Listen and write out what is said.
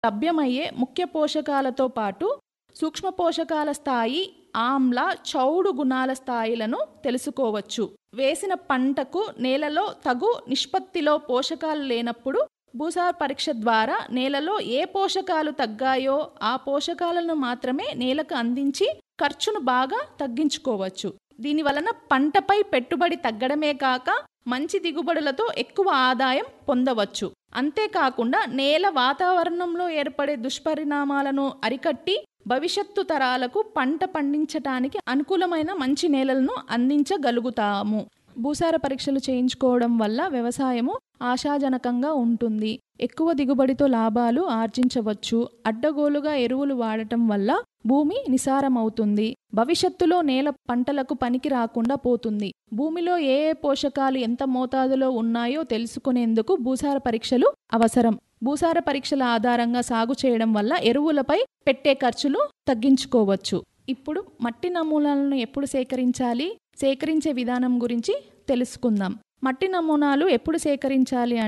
లభ్యమయ్యే ముఖ్య పోషకాలతో పాటు సూక్ష్మ పోషకాల స్థాయి ఆమ్ల చౌడు గుణాల స్థాయిలను తెలుసుకోవచ్చు వేసిన పంటకు నేలలో తగు నిష్పత్తిలో పోషకాలు లేనప్పుడు భూసార పరీక్ష ద్వారా నేలలో ఏ పోషకాలు తగ్గాయో ఆ పోషకాలను మాత్రమే నేలకు అందించి ఖర్చును బాగా తగ్గించుకోవచ్చు దీని వలన పంటపై పెట్టుబడి తగ్గడమే కాక మంచి దిగుబడులతో ఎక్కువ ఆదాయం పొందవచ్చు అంతేకాకుండా నేల వాతావరణంలో ఏర్పడే దుష్పరిణామాలను అరికట్టి భవిష్యత్తు తరాలకు పంట పండించటానికి అనుకూలమైన మంచి నేలలను అందించగలుగుతాము భూసార పరీక్షలు చేయించుకోవడం వల్ల వ్యవసాయము ఆశాజనకంగా ఉంటుంది ఎక్కువ దిగుబడితో లాభాలు ఆర్జించవచ్చు అడ్డగోలుగా ఎరువులు వాడటం వల్ల భూమి నిసారమవుతుంది భవిష్యత్తులో నేల పంటలకు పనికి రాకుండా పోతుంది భూమిలో ఏ ఏ పోషకాలు ఎంత మోతాదులో ఉన్నాయో తెలుసుకునేందుకు భూసార పరీక్షలు అవసరం భూసార పరీక్షల ఆధారంగా సాగు చేయడం వల్ల ఎరువులపై పెట్టే ఖర్చులు తగ్గించుకోవచ్చు ఇప్పుడు మట్టి నమూనాలను ఎప్పుడు సేకరించాలి సేకరించే విధానం గురించి తెలుసుకుందాం మట్టి నమూనాలు ఎప్పుడు సేకరించాలి